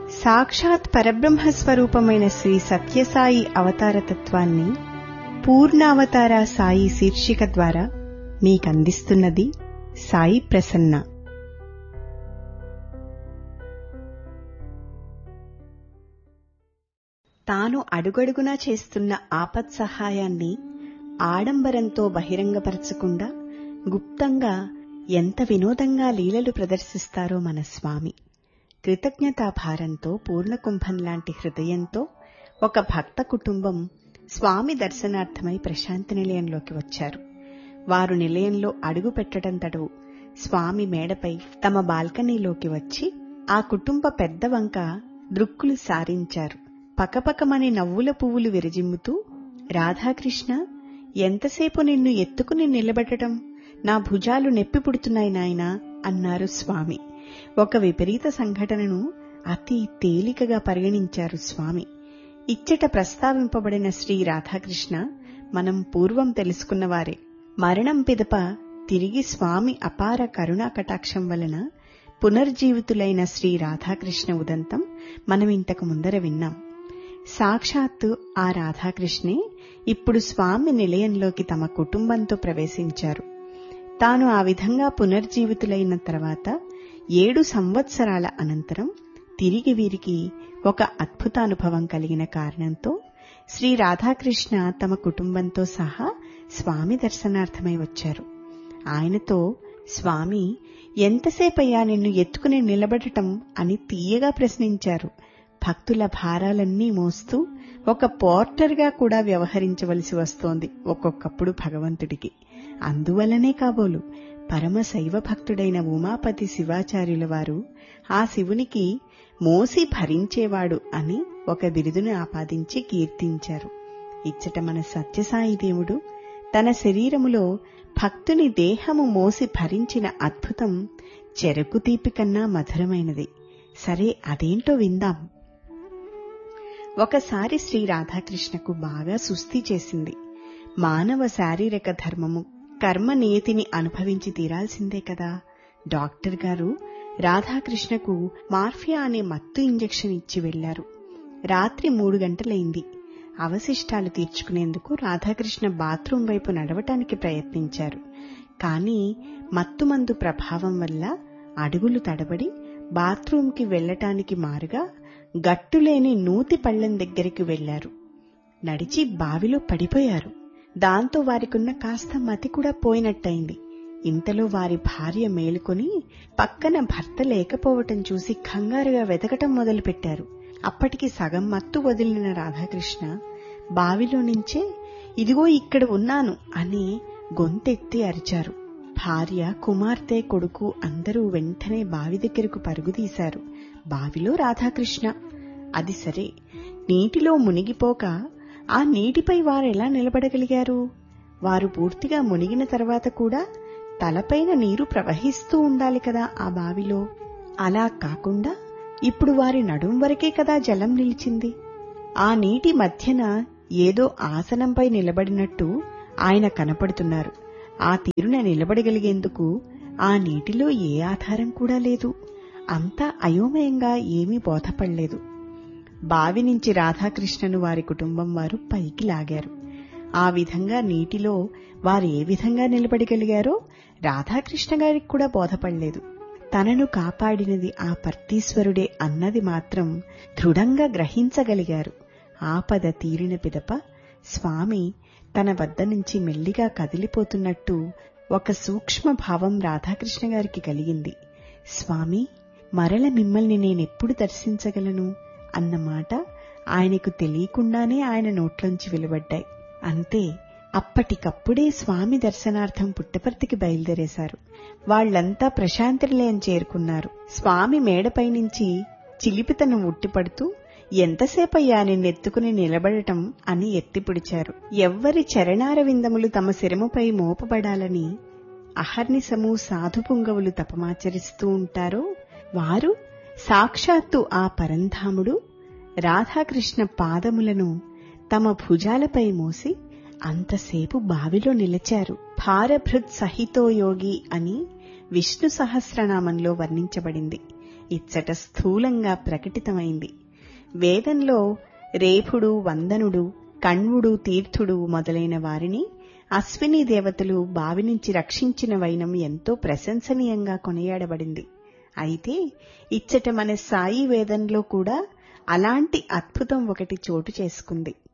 సాక్షాత్ పరబ్రహ్మ స్వరూపమైన శ్రీ సత్యసాయి అవతారతత్వాన్ని పూర్ణావతార సాయి శీర్షిక ద్వారా మీకందిస్తున్నది సాయి ప్రసన్న తాను అడుగడుగునా చేస్తున్న ఆపత్ సహాయాన్ని ఆడంబరంతో బహిరంగపరచకుండా గుప్తంగా ఎంత వినోదంగా లీలలు ప్రదర్శిస్తారో మన స్వామి కృతజ్ఞతాభారంతో పూర్ణకుంభం లాంటి హృదయంతో ఒక భక్త కుటుంబం స్వామి దర్శనార్థమై ప్రశాంతి నిలయంలోకి వచ్చారు వారు నిలయంలో అడుగు పెట్టడం తడవు స్వామి మేడపై తమ బాల్కనీలోకి వచ్చి ఆ కుటుంబ పెద్ద వంక దృక్కులు సారించారు పకపకమని నవ్వుల పువ్వులు విరజిమ్ముతూ రాధాకృష్ణ ఎంతసేపు నిన్ను ఎత్తుకుని నిలబెట్టడం నా భుజాలు నెప్పి పుడుతున్నాయి నాయనా అన్నారు స్వామి ఒక విపరీత సంఘటనను అతి తేలికగా పరిగణించారు స్వామి ఇచ్చట ప్రస్తావింపబడిన శ్రీ రాధాకృష్ణ మనం పూర్వం తెలుసుకున్నవారే మరణం పిదప తిరిగి స్వామి అపార కరుణా కటాక్షం వలన పునర్జీవితులైన శ్రీ రాధాకృష్ణ ఉదంతం మనం ఇంతకు ముందర విన్నాం సాక్షాత్తు ఆ రాధాకృష్ణే ఇప్పుడు స్వామి నిలయంలోకి తమ కుటుంబంతో ప్రవేశించారు తాను ఆ విధంగా పునర్జీవితులైన తర్వాత ఏడు సంవత్సరాల అనంతరం తిరిగి వీరికి ఒక అద్భుతానుభవం కలిగిన కారణంతో శ్రీ రాధాకృష్ణ తమ కుటుంబంతో సహా స్వామి దర్శనార్థమై వచ్చారు ఆయనతో స్వామి ఎంతసేపయ్యా నిన్ను ఎత్తుకుని నిలబడటం అని తీయగా ప్రశ్నించారు భక్తుల భారాలన్నీ మోస్తూ ఒక పోర్టర్గా కూడా వ్యవహరించవలసి వస్తోంది ఒక్కొక్కప్పుడు భగవంతుడికి అందువల్లనే కాబోలు పరమ శైవ భక్తుడైన ఉమాపతి శివాచార్యుల వారు ఆ శివునికి మోసి భరించేవాడు అని ఒక బిరుదును ఆపాదించి కీర్తించారు ఇచ్చట మన సత్యసాయి దేవుడు తన శరీరములో భక్తుని దేహము మోసి భరించిన అద్భుతం చెరకు తీపి కన్నా మధురమైనది సరే అదేంటో విందాం ఒకసారి శ్రీ రాధాకృష్ణకు బాగా సుస్థి చేసింది మానవ శారీరక ధర్మము కర్మ నియతిని అనుభవించి తీరాల్సిందే కదా డాక్టర్ గారు రాధాకృష్ణకు మార్ఫియా అనే మత్తు ఇంజెక్షన్ ఇచ్చి వెళ్లారు రాత్రి మూడు గంటలైంది అవశిష్టాలు తీర్చుకునేందుకు రాధాకృష్ణ బాత్రూం వైపు నడవటానికి ప్రయత్నించారు కానీ మత్తుమందు ప్రభావం వల్ల అడుగులు తడబడి బాత్రూంకి వెళ్లటానికి మారుగా గట్టులేని నూతి పళ్లెం దగ్గరికి వెళ్లారు నడిచి బావిలో పడిపోయారు దాంతో వారికున్న కాస్త మతి కూడా పోయినట్టయింది ఇంతలో వారి భార్య మేలుకొని పక్కన భర్త లేకపోవటం చూసి కంగారుగా వెతకటం మొదలుపెట్టారు అప్పటికి సగం మత్తు వదిలిన రాధాకృష్ణ బావిలో నుంచే ఇదిగో ఇక్కడ ఉన్నాను అని గొంతెత్తి అరిచారు భార్య కుమార్తె కొడుకు అందరూ వెంటనే బావి దగ్గరకు పరుగుదీశారు బావిలో రాధాకృష్ణ అది సరే నీటిలో మునిగిపోక ఆ నీటిపై వారెలా నిలబడగలిగారు వారు పూర్తిగా మునిగిన తర్వాత కూడా తలపైన నీరు ప్రవహిస్తూ ఉండాలి కదా ఆ బావిలో అలా కాకుండా ఇప్పుడు వారి నడుం వరకే కదా జలం నిలిచింది ఆ నీటి మధ్యన ఏదో ఆసనంపై నిలబడినట్టు ఆయన కనపడుతున్నారు ఆ తీరున నిలబడగలిగేందుకు ఆ నీటిలో ఏ ఆధారం కూడా లేదు అంతా అయోమయంగా ఏమీ బోధపడలేదు బావి నుంచి రాధాకృష్ణను వారి కుటుంబం వారు పైకి లాగారు ఆ విధంగా నీటిలో వారు ఏ విధంగా నిలబడగలిగారో రాధాకృష్ణ గారికి కూడా బోధపడలేదు తనను కాపాడినది ఆ పర్తీశ్వరుడే అన్నది మాత్రం దృఢంగా గ్రహించగలిగారు ఆపద తీరిన పిదప స్వామి తన వద్ద నుంచి మెల్లిగా కదిలిపోతున్నట్టు ఒక సూక్ష్మ భావం రాధాకృష్ణ గారికి కలిగింది స్వామి మరల మిమ్మల్ని నేనెప్పుడు దర్శించగలను అన్నమాట ఆయనకు తెలియకుండానే ఆయన నోట్లోంచి వెలువడ్డాయి అంతే అప్పటికప్పుడే స్వామి దర్శనార్థం పుట్టపర్తికి బయలుదేరేశారు వాళ్లంతా ప్రశాంతినిలయం చేరుకున్నారు స్వామి మేడపై నుంచి చిలిపితను ఉట్టిపడుతూ ఎంతసేపయ్యా నిన్నెత్తుకుని నిలబడటం అని ఎత్తిపిడిచారు ఎవ్వరి చరణారవిందములు తమ శిరముపై మోపబడాలని అహర్నిశము సాధుపుంగవులు తపమాచరిస్తూ ఉంటారో వారు సాక్షాత్తు ఆ పరంధాముడు రాధాకృష్ణ పాదములను తమ భుజాలపై మోసి అంతసేపు బావిలో నిలిచారు భారభృత్ సహితో యోగి అని విష్ణు సహస్రనామంలో వర్ణించబడింది ఇచ్చట స్థూలంగా ప్రకటితమైంది వేదంలో రేపుడు వందనుడు కణ్వుడు తీర్థుడు మొదలైన వారిని అశ్విని దేవతలు బావి నుంచి రక్షించిన వైనం ఎంతో ప్రశంసనీయంగా కొనియాడబడింది అయితే ఇచ్చట మన సాయి వేదంలో కూడా అలాంటి అద్భుతం ఒకటి చోటు చేసుకుంది